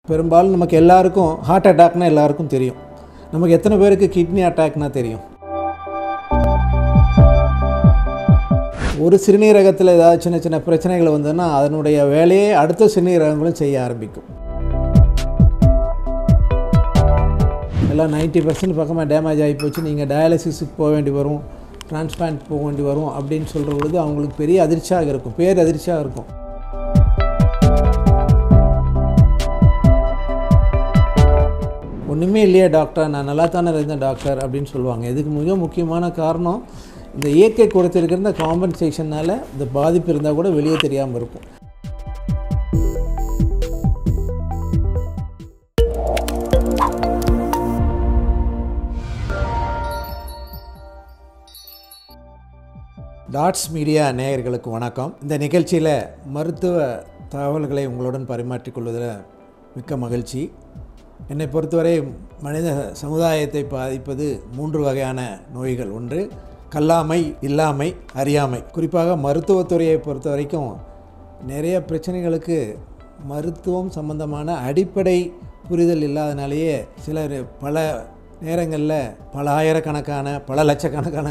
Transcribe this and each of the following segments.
பெரும்பாலும் நமக்கு எல்லாருக்கும் ஹார்ட் அட்டாக்னா எல்லாருக்கும் தெரியும் நமக்கு எத்தனை பேருக்கு கிட்னி அட்டாக்னா தெரியும் ஒரு சிறுநீரகத்தில் ஏதாவது சின்ன சின்ன பிரச்சனைகள் வந்ததுன்னா அதனுடைய வேலையை அடுத்த சிறுநீரகங்களும் செய்ய ஆரம்பிக்கும் எல்லாம் நைன்ட்டி பர்சன்ட் பக்கமாக டேமேஜ் ஆகி போச்சு நீங்கள் டயாலிசிஸுக்கு போக வேண்டி வரும் டிரான்ஸ்பிளான்ட் போக வேண்டி வரும் அப்படின்னு சொல்கிற பொழுது அவங்களுக்கு பெரிய அதிர்ச்சியாக இருக்கும் பேர் அதிர்ச்சியாக இருக்கும் ஒன்றுமே இல்லையே டாக்டர் நான் நல்லா தானே இருந்தேன் டாக்டர் அப்படின்னு சொல்லுவாங்க இதுக்கு மிக முக்கியமான காரணம் இந்த இயற்கை கொடுத்திருக்கிற இந்த காம்பன்சேஷனால் இந்த பாதிப்பு இருந்தால் கூட வெளியே தெரியாமல் இருக்கும் டாட்ஸ் மீடியா நேயர்களுக்கு வணக்கம் இந்த நிகழ்ச்சியில் மருத்துவ தகவல்களை உங்களுடன் பரிமாற்றிக் கொள்வதில் மிக்க மகிழ்ச்சி என்னை பொறுத்தவரை மனித சமுதாயத்தை பாதிப்பது மூன்று வகையான நோய்கள் ஒன்று கல்லாமை இல்லாமை அறியாமை குறிப்பாக மருத்துவத்துறையை பொறுத்த வரைக்கும் நிறைய பிரச்சனைகளுக்கு மருத்துவம் சம்பந்தமான அடிப்படை புரிதல் இல்லாதனாலேயே சிலர் பல நேரங்களில் பல ஆயிரக்கணக்கான பல லட்சக்கணக்கான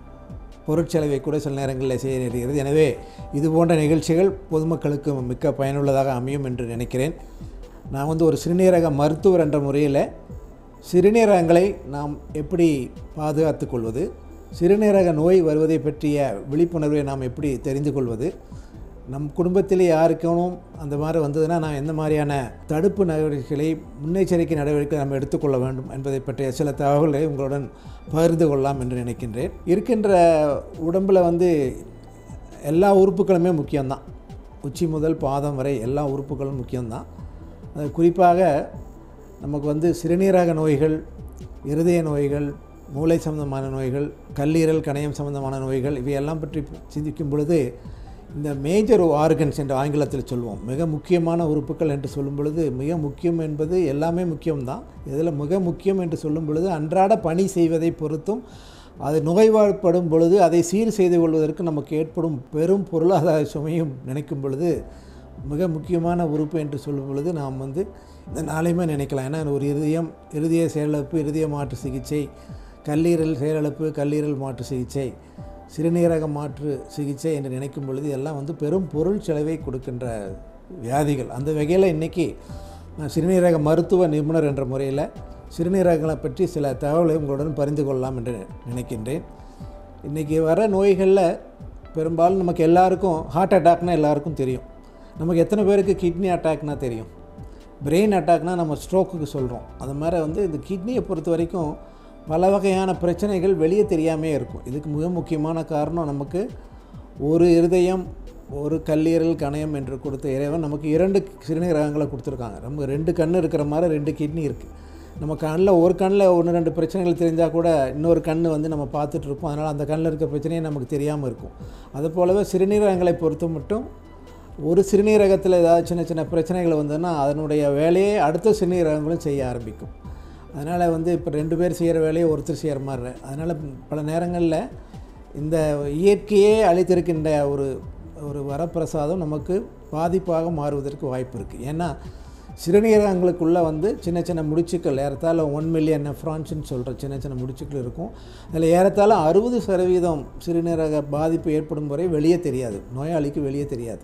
பொருட்செலவை கூட சில நேரங்களில் செய்ய நேருகிறது எனவே இது போன்ற நிகழ்ச்சிகள் பொதுமக்களுக்கு மிக்க பயனுள்ளதாக அமையும் என்று நினைக்கிறேன் நான் வந்து ஒரு சிறுநீரக மருத்துவர் என்ற முறையில் சிறுநீரகங்களை நாம் எப்படி பாதுகாத்து கொள்வது சிறுநீரக நோய் வருவதை பற்றிய விழிப்புணர்வை நாம் எப்படி தெரிந்து கொள்வது நம் குடும்பத்தில் யாருக்கணும் அந்த மாதிரி வந்ததுன்னா நான் எந்த மாதிரியான தடுப்பு நடவடிக்கைகளை முன்னெச்சரிக்கை நடவடிக்கை நம்ம எடுத்துக்கொள்ள வேண்டும் என்பதை பற்றிய சில தகவல்களை உங்களுடன் பகிர்ந்து கொள்ளலாம் என்று நினைக்கின்றேன் இருக்கின்ற உடம்பில் வந்து எல்லா உறுப்புகளுமே முக்கியம்தான் உச்சி முதல் பாதம் வரை எல்லா உறுப்புகளும் முக்கியம்தான் அது குறிப்பாக நமக்கு வந்து சிறுநீரக நோய்கள் இருதய நோய்கள் மூளை சம்பந்தமான நோய்கள் கல்லீரல் கணையம் சம்பந்தமான நோய்கள் இவையெல்லாம் பற்றி சிந்திக்கும் பொழுது இந்த மேஜர் ஆர்கன்ஸ் என்று ஆங்கிலத்தில் சொல்லுவோம் மிக முக்கியமான உறுப்புகள் என்று சொல்லும் பொழுது மிக முக்கியம் என்பது எல்லாமே முக்கியம்தான் இதில் மிக முக்கியம் என்று சொல்லும் பொழுது அன்றாட பணி செய்வதை பொறுத்தும் அது நோய்வாழ்ப்படும் பொழுது அதை சீர் செய்து கொள்வதற்கு நமக்கு ஏற்படும் பெரும் பொருளாதார சுமையும் நினைக்கும் பொழுது மிக முக்கியமான உறுப்பு என்று சொல்லும் பொழுது நாம் வந்து இந்த நாளையுமே நினைக்கலாம் ஏன்னா ஒரு இருதயம் இருதய செயலிழப்பு இருதய மாற்று சிகிச்சை கல்லீரல் செயலிழப்பு கல்லீரல் மாற்று சிகிச்சை சிறுநீரக மாற்று சிகிச்சை என்று நினைக்கும் பொழுது எல்லாம் வந்து பெரும் பொருள் செலவை கொடுக்கின்ற வியாதிகள் அந்த வகையில் இன்றைக்கி நான் சிறுநீரக மருத்துவ நிபுணர் என்ற முறையில் சிறுநீரகங்களை பற்றி சில தகவலை உங்களுடன் பரிந்து கொள்ளலாம் என்று நினைக்கின்றேன் இன்றைக்கி வர நோய்களில் பெரும்பாலும் நமக்கு எல்லாருக்கும் ஹார்ட் அட்டாக்னா எல்லாருக்கும் தெரியும் நமக்கு எத்தனை பேருக்கு கிட்னி அட்டாக்னா தெரியும் பிரெயின் அட்டாக்னா நம்ம ஸ்ட்ரோக்குக்கு சொல்கிறோம் அது மாதிரி வந்து இந்த கிட்னியை பொறுத்த வரைக்கும் பல வகையான பிரச்சனைகள் வெளியே தெரியாமே இருக்கும் இதுக்கு மிக முக்கியமான காரணம் நமக்கு ஒரு இருதயம் ஒரு கல்லீரல் கணையம் என்று கொடுத்த இறைவன் நமக்கு இரண்டு சிறுநீரகங்களை கொடுத்துருக்காங்க நமக்கு ரெண்டு கண் இருக்கிற மாதிரி ரெண்டு கிட்னி இருக்குது நம்ம கண்ணில் ஒரு கண்ணில் ஒன்று ரெண்டு பிரச்சனைகள் தெரிஞ்சால் கூட இன்னொரு கண் வந்து நம்ம பார்த்துட்டு இருப்போம் அதனால் அந்த கண்ணில் இருக்க பிரச்சனையே நமக்கு தெரியாமல் இருக்கும் அது போலவே சிறுநீரகங்களை பொறுத்த மட்டும் ஒரு சிறுநீரகத்தில் ஏதாவது சின்ன சின்ன பிரச்சனைகள் வந்ததுன்னா அதனுடைய வேலையை அடுத்த சிறுநீரகங்களும் செய்ய ஆரம்பிக்கும் அதனால் வந்து இப்போ ரெண்டு பேர் செய்கிற வேலையை ஒருத்தர் செய்கிற மாதிரி அதனால் பல நேரங்களில் இந்த இயற்கையே அளித்திருக்கின்ற ஒரு ஒரு வரப்பிரசாதம் நமக்கு பாதிப்பாக மாறுவதற்கு வாய்ப்பு இருக்குது ஏன்னா சிறுநீரகங்களுக்குள்ளே வந்து சின்ன சின்ன முடிச்சுக்கள் ஏறத்தாழ ஒன் மில்லியன் நெஃப்ரான்ஸ்னு சொல்கிற சின்ன சின்ன முடிச்சுக்கள் இருக்கும் அதில் ஏறத்தாழ அறுபது சதவீதம் சிறுநீரக பாதிப்பு ஏற்படும் வரை வெளியே தெரியாது நோயாளிக்கு வெளியே தெரியாது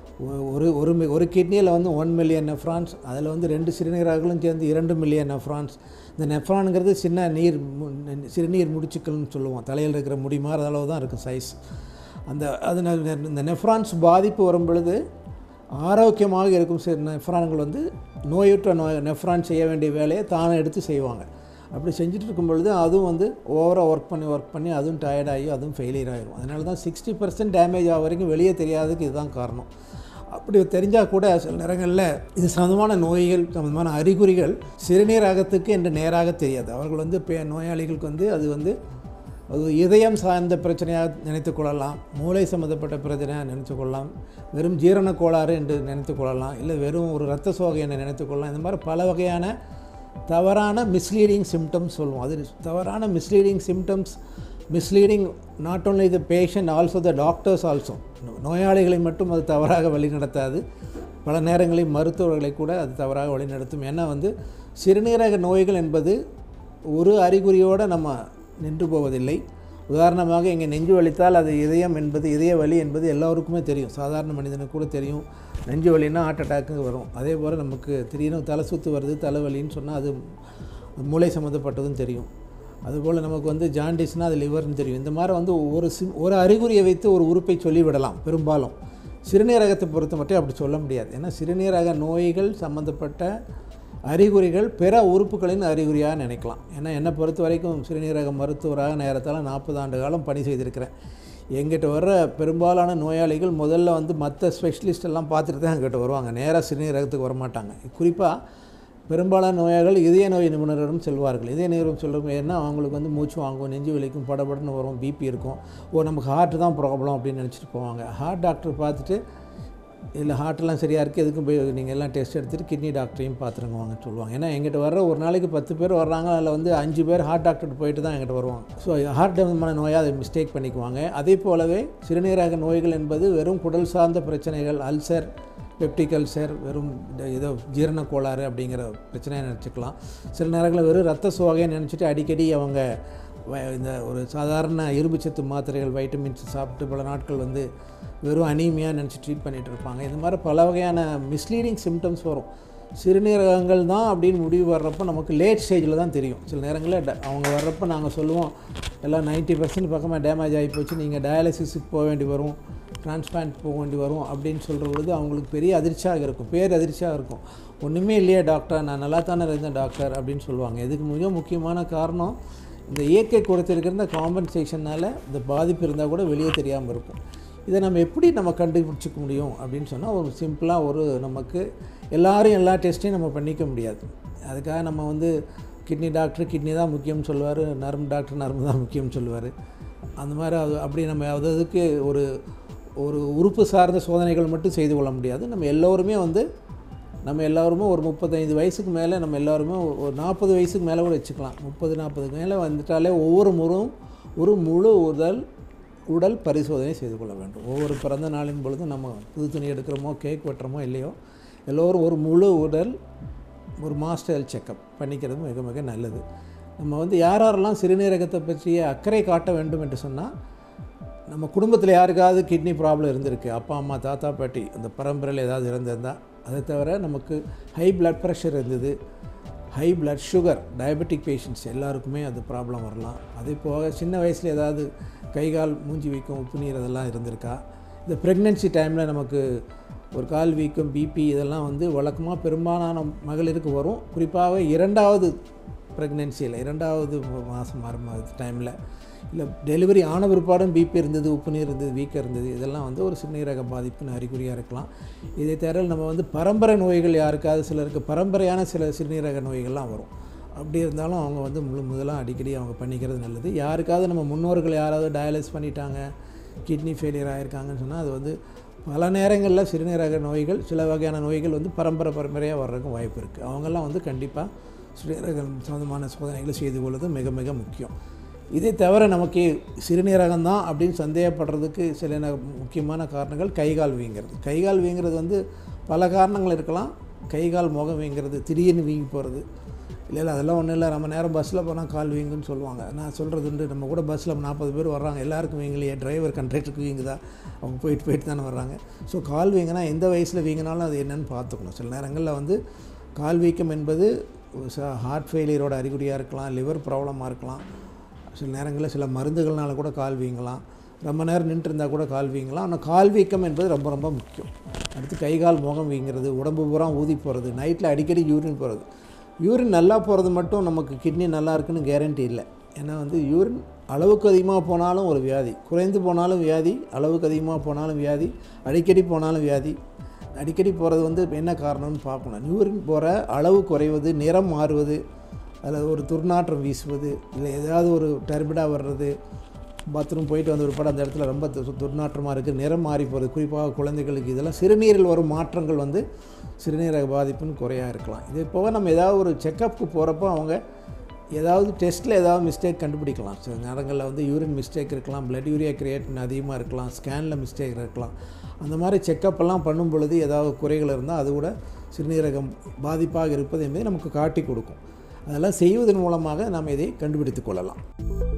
ஒரு ஒரு ஒரு கிட்னியில் வந்து ஒன் மில்லியன் நெஃப்ரான்ஸ் அதில் வந்து ரெண்டு சிறுநீரகங்களும் சேர்ந்து இரண்டு மில்லியன் நெஃப்ரான்ஸ் இந்த நெஃப்ரானுங்கிறது சின்ன நீர் சிறுநீர் முடிச்சுக்கள்னு சொல்லுவோம் தலையில் இருக்கிற முடி மாதிரி அளவு தான் இருக்கும் சைஸ் அந்த அது இந்த நெஃப்ரான்ஸ் பாதிப்பு வரும் பொழுது ஆரோக்கியமாக இருக்கும் சில நெஃப்ரான்கள் வந்து நோயுற்ற நோய் நெஃப்ரான் செய்ய வேண்டிய வேலையை தானே எடுத்து செய்வாங்க அப்படி செஞ்சுட்டு இருக்கும் பொழுது அதுவும் வந்து ஓவராக ஒர்க் பண்ணி ஒர்க் பண்ணி அதுவும் டயர்டாகி அதுவும் ஃபெயிலியர் ஆகிடும் அதனால தான் சிக்ஸ்டி பர்சன்ட் டேமேஜ் ஆக வரைக்கும் வெளியே தெரியாததுக்கு இதுதான் காரணம் அப்படி தெரிஞ்சால் கூட சில நேரங்களில் இது சம்பந்தமான நோய்கள் சம்பந்தமான அறிகுறிகள் சிறுநீரகத்துக்கு என்று நேராக தெரியாது அவர்கள் வந்து பே நோயாளிகளுக்கு வந்து அது வந்து அது இதயம் சார்ந்த பிரச்சனையாக நினைத்து கொள்ளலாம் மூளை சம்மந்தப்பட்ட பிரச்சனையாக நினைத்து கொள்ளலாம் வெறும் ஜீரண கோளாறு என்று நினைத்து கொள்ளலாம் இல்லை வெறும் ஒரு இரத்த சோகை என்று நினைத்து கொள்ளலாம் இந்த மாதிரி பல வகையான தவறான மிஸ்லீடிங் சிம்டம்ஸ் சொல்லுவோம் அது தவறான misleading symptoms misleading not only the patient also the doctors also நோயாளிகளை மட்டும் அது தவறாக வழி நடத்தாது பல நேரங்களில் மருத்துவர்களை கூட அது தவறாக வழிநடத்தும் ஏன்னா வந்து சிறுநீரக நோய்கள் என்பது ஒரு அறிகுறியோடு நம்ம நின்று போவதில்லை உதாரணமாக இங்கே நெஞ்சு வலித்தால் அது இதயம் என்பது இதய வலி என்பது எல்லோருக்குமே தெரியும் சாதாரண மனிதனுக்கு கூட தெரியும் நெஞ்சு வலின்னா ஹார்ட் அட்டாக்கு வரும் அதே போல் நமக்கு திடீர்னு தலை சுற்று வருது தலைவலின்னு சொன்னால் அது மூளை சம்மந்தப்பட்டதும் தெரியும் அதுபோல் நமக்கு வந்து ஜாண்டிஸ்னால் அது லிவர்னு தெரியும் இந்த மாதிரி வந்து ஒரு சிம் ஒரு அறிகுறியை வைத்து ஒரு உறுப்பை சொல்லிவிடலாம் பெரும்பாலும் சிறுநீரகத்தை பொறுத்த மட்டும் அப்படி சொல்ல முடியாது ஏன்னா சிறுநீரக நோய்கள் சம்மந்தப்பட்ட அறிகுறிகள் பிற உறுப்புகளின் அறிகுறியாக நினைக்கலாம் ஏன்னா என்னை பொறுத்த வரைக்கும் சிறுநீரக மருத்துவராக நேரத்தால் நாற்பது ஆண்டு காலம் பணி செய்திருக்கிறேன் எங்கிட்ட வர்ற பெரும்பாலான நோயாளிகள் முதல்ல வந்து மற்ற ஸ்பெஷலிஸ்ட் எல்லாம் பார்த்துட்டு தான் எங்கிட்ட வருவாங்க நேராக சிறுநீரகத்துக்கு வரமாட்டாங்க குறிப்பாக பெரும்பாலான நோயாளிகள் இதய நோய் நிபுணரிடம் செல்வார்கள் இதய நிபுணர் சொல்லுங்க ஏன்னா அவங்களுக்கு வந்து மூச்சு வாங்கும் நெஞ்சு வலிக்கும் படபடன்னு வரும் பிபி இருக்கும் ஓ நமக்கு ஹார்ட் தான் ப்ராப்ளம் அப்படின்னு நினச்சிட்டு போவாங்க ஹார்ட் டாக்டர் பார்த்துட்டு இல்லை ஹார்ட்டெல்லாம் சரியாக இருக்குது எதுக்கும் போய் நீங்கள் எல்லாம் டெஸ்ட் எடுத்துகிட்டு கிட்னி டாக்டரையும் பார்த்துருங்க வாங்கன்னு சொல்லுவாங்க ஏன்னா எங்கிட்ட வர்ற ஒரு நாளைக்கு பத்து பேர் வர்றாங்க அதில் வந்து அஞ்சு பேர் ஹார்ட் டாக்டர் போயிட்டு தான் எங்கிட்ட வருவாங்க ஸோ ஹார்ட் சம்பந்தமான நோயாக அதை மிஸ்டேக் பண்ணிக்குவாங்க அதே போலவே சிறுநீரக நோய்கள் என்பது வெறும் குடல் சார்ந்த பிரச்சனைகள் அல்சர் பெப்டிக் அல்சர் வெறும் இந்த ஏதோ ஜீரண கோளாறு அப்படிங்கிற பிரச்சனையை நினச்சிக்கலாம் சில நேரங்களில் வெறும் ரத்த சோகையை நினச்சிட்டு அடிக்கடி அவங்க வ- இந்த ஒரு சாதாரண இரும்புச்சத்து மாத்திரைகள் வைட்டமின்ஸ் சாப்பிட்டு பல நாட்கள் வந்து வெறும் அனீமியாக நினச்சி ட்ரீட் பண்ணிகிட்டு இருப்பாங்க இந்த மாதிரி பல வகையான மிஸ்லீடிங் சிம்டம்ஸ் வரும் சிறுநீரகங்கள் தான் அப்படின்னு முடிவு வர்றப்போ நமக்கு லேட் ஸ்டேஜில் தான் தெரியும் சில நேரங்களில் ட- அவங்க வர்றப்போ நாங்கள் சொல்லுவோம் எல்லாம் 90% பர்சன்ட் பக்கமாக டேமேஜ் ஆகி போச்சு நீங்கள் டயாலிசிஸுக்கு போக வேண்டி வரும் டிரான்ஸ்பிளான்ட் போக வேண்டி வரும் அப்படின்னு சொல்கிற பொழுது அவங்களுக்கு பெரிய அதிர்ச்சியாக இருக்கும் பேர் அதிர்ச்சியாக இருக்கும் ஒன்றுமே இல்லையா டாக்டர் நான் நல்லா தானே இருந்தேன் டாக்டர் அப்படின்னு சொல்லுவாங்க இதுக்கு மிக முக்கியமான காரணம் இந்த இயற்கை கொடுத்திருக்கிற இந்த காம்பன்சேஷனால் இந்த பாதிப்பு இருந்தால் கூட வெளியே தெரியாமல் இருக்கும் இதை நம்ம எப்படி நம்ம கண்டுபிடிச்சிக்க முடியும் அப்படின்னு சொன்னால் ஒரு சிம்பிளாக ஒரு நமக்கு எல்லாரும் எல்லா டெஸ்ட்டையும் நம்ம பண்ணிக்க முடியாது அதுக்காக நம்ம வந்து கிட்னி டாக்டர் கிட்னி தான் முக்கியம்னு சொல்லுவார் நரம்பு டாக்டர் நரம்பு தான் முக்கியம்னு சொல்லுவார் அந்த மாதிரி அது அப்படி நம்ம அது அதுக்கு ஒரு ஒரு உறுப்பு சார்ந்த சோதனைகள் மட்டும் செய்து கொள்ள முடியாது நம்ம எல்லோருமே வந்து நம்ம எல்லாருமே ஒரு முப்பத்தைந்து வயசுக்கு மேலே நம்ம எல்லாருமே ஒரு- ஒரு நாற்பது வயசுக்கு மேலே கூட வச்சுக்கலாம் முப்பது நாற்பதுக்கு மேலே வந்துட்டாலே ஒவ்வொரு முறையும் ஒரு முழு உடல் உடல் பரிசோதனை செய்து கொள்ள வேண்டும் ஒவ்வொரு பிறந்த நாளின் பொழுது நம்ம புது துணி எடுக்கிறோமோ கேக் வெட்டுறோமோ இல்லையோ எல்லோரும் ஒரு முழு உடல் ஒரு மாஸ்டர் ஹெல்த் செக்கப் பண்ணிக்கிறது மிக மிக நல்லது நம்ம வந்து யார் யாரெல்லாம் சிறுநீரகத்தை பற்றிய அக்கறை காட்ட வேண்டும் என்று சொன்னால் நம்ம குடும்பத்தில் யாருக்காவது கிட்னி ப்ராப்ளம் இருந்திருக்கு அப்பா அம்மா தாத்தா பாட்டி அந்த பரம்பரையில் ஏதாவது இருந்திருந்தால் அதை தவிர நமக்கு ஹை blood ப்ரெஷர் இருந்தது high blood sugar diabetic patients எல்லாருக்குமே அது ப்ராப்ளம் வரலாம் அதே போக சின்ன வயசில் ஏதாவது கை கால் மூஞ்சி வீக்கம் உப்பு நீர் அதெல்லாம் இருந்திருக்கா இந்த ப்ரெக்னென்சி டைமில் நமக்கு ஒரு கால் வீக்கம் பிபி இதெல்லாம் வந்து வழக்கமாக பெரும்பாலான மகளிருக்கு வரும் குறிப்பாக இரண்டாவது ப்ரெக்னென்சியில் இரண்டாவது மாதம் மாறும் டைமில் இல்லை டெலிவரி ஆன பிற்பாடும் பிபி இருந்தது உப்பு நீர் இருந்தது வீக்கம் இருந்தது இதெல்லாம் வந்து ஒரு சிறுநீரக பாதிப்புன்னு அறிகுறியாக இருக்கலாம் இதை தவிர நம்ம வந்து பரம்பரை நோய்கள் யாருக்காவது சிலருக்கு பரம்பரையான சில சிறுநீரக நோய்கள்லாம் வரும் அப்படி இருந்தாலும் அவங்க வந்து முழு முதலாக அடிக்கடி அவங்க பண்ணிக்கிறது நல்லது யாருக்காவது நம்ம முன்னோர்கள் யாராவது டயாலிஸ் பண்ணிட்டாங்க கிட்னி ஃபெயிலியர் ஆகிருக்காங்கன்னு சொன்னால் அது வந்து பல நேரங்களில் சிறுநீரக நோய்கள் சில வகையான நோய்கள் வந்து பரம்பரை பரம்பரையாக வர்றதுக்கும் வாய்ப்பு இருக்குது அவங்கெல்லாம் வந்து கண்டிப்பாக சிறுநீரகம் சம்மந்தமான சோதனைகளை செய்து கொள்வது மிக மிக முக்கியம் இதை தவிர நமக்கு சிறுநீரகம் தான் அப்படின்னு சந்தேகப்படுறதுக்கு சில ந- முக்கியமான காரணங்கள் கைகால் வீங்கிறது கைகால் வீங்கிறது வந்து பல காரணங்கள் இருக்கலாம் கைகால் முகம் வீங்கிறது திடீர்னு வீங்கி போகிறது இல்லை இல்லை அதெல்லாம் ஒன்றும் இல்லை நம்ம நேரம் பஸ்ஸில் போனால் கால் வீங்குன்னு சொல்லுவாங்க நான் சொல்கிறது உண்டு நம்ம கூட பஸ்ஸில் நாற்பது பேர் வர்றாங்க எல்லாருக்கும் வீங்கலையே டிரைவர் கண்ட்ரக்டருக்கு வீங்குதா அவங்க போயிட்டு போயிட்டு தானே வர்றாங்க ஸோ கால் வீங்கினா எந்த வயசில் வீங்கினாலும் அது என்னன்னு பார்த்துக்கணும் சில நேரங்களில் வந்து கால் வீக்கம் என்பது ஹார்ட் ஃபெயிலியரோட அறிகுறியாக இருக்கலாம் லிவர் ப்ராப்ளமாக இருக்கலாம் சில நேரங்களில் சில மருந்துகள்னால கூட கால் வீங்கலாம் ரொம்ப நேரம் நின்று இருந்தால் கூட கால் வீங்கலாம் ஆனால் கால் வீக்கம் என்பது ரொம்ப ரொம்ப முக்கியம் அடுத்து கை கால் முகம் வீங்கிறது உடம்பு பூரா ஊதி போகிறது நைட்டில் அடிக்கடி யூரின் போகிறது யூரின் நல்லா போகிறது மட்டும் நமக்கு கிட்னி நல்லா இருக்குன்னு கேரண்டி இல்லை ஏன்னா வந்து யூரின் அளவுக்கு அதிகமாக போனாலும் ஒரு வியாதி குறைந்து போனாலும் வியாதி அளவுக்கு அதிகமாக போனாலும் வியாதி அடிக்கடி போனாலும் வியாதி அடிக்கடி போகிறது வந்து என்ன காரணம்னு பார்க்கணும் யூரின் போகிற அளவு குறைவது நிறம் மாறுவது அதில் ஒரு துர்நாற்றம் வீசுவது இல்லை ஏதாவது ஒரு டர்பிடாக வர்றது பாத்ரூம் போயிட்டு வந்த ஒரு படம் அந்த இடத்துல ரொம்ப து- துர்நாற்றமாக இருக்குது நிறம் மாறி போகிறது குறிப்பாக குழந்தைகளுக்கு இதெல்லாம் சிறுநீரில் வரும் மாற்றங்கள் வந்து சிறுநீரக பாதிப்புன்னு குறையாக இருக்கலாம் இதே போக நம்ம ஏதாவது ஒரு செக்கப்புக்கு போகிறப்போ அவங்க ஏதாவது டெஸ்ட்டில் ஏதாவது மிஸ்டேக் கண்டுபிடிக்கலாம் சில நேரங்களில் வந்து யூரின் மிஸ்டேக் இருக்கலாம் பிளட் யூரியா கிரியேட்டின் அதிகமாக இருக்கலாம் ஸ்கேனில் மிஸ்டேக் இருக்கலாம் அந்த மாதிரி செக்கப் எல்லாம் பண்ணும் பொழுது ஏதாவது குறைகள் இருந்தால் அது கூட சிறுநீரகம் பாதிப்பாக இருப்பது என்பதை நமக்கு காட்டி கொடுக்கும் அதெல்லாம் செய்வதன் மூலமாக நாம் இதை கண்டுபிடித்துக் கொள்ளலாம்